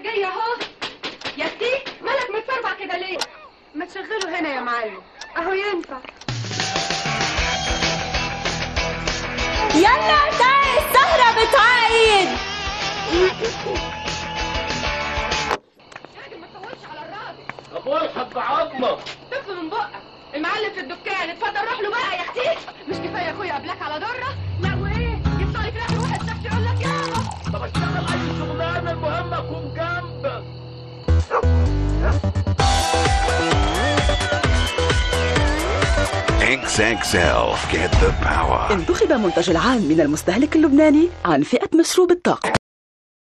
جايه اهو يا اختي مالك متسربع كده ليه ما تشغله هنا يا معلم اهو ينفع يلا ارتاح السهرة بتعايد راجل ما تطولش على الراجل ابوي حب عظمه طف من بقك المعلم في الدكان اتفضل روح له بقى يا اختي مش كفايه اخويا قبلك على دره لا وايه يطلع لك راجل واحد تحت يقول لك يلا طب اشتغل اي شغلانه المهم اكون جنبك XXL. Get the power. انتخب منتج العام من المستهلك اللبناني عن فئة مشروب الطاقة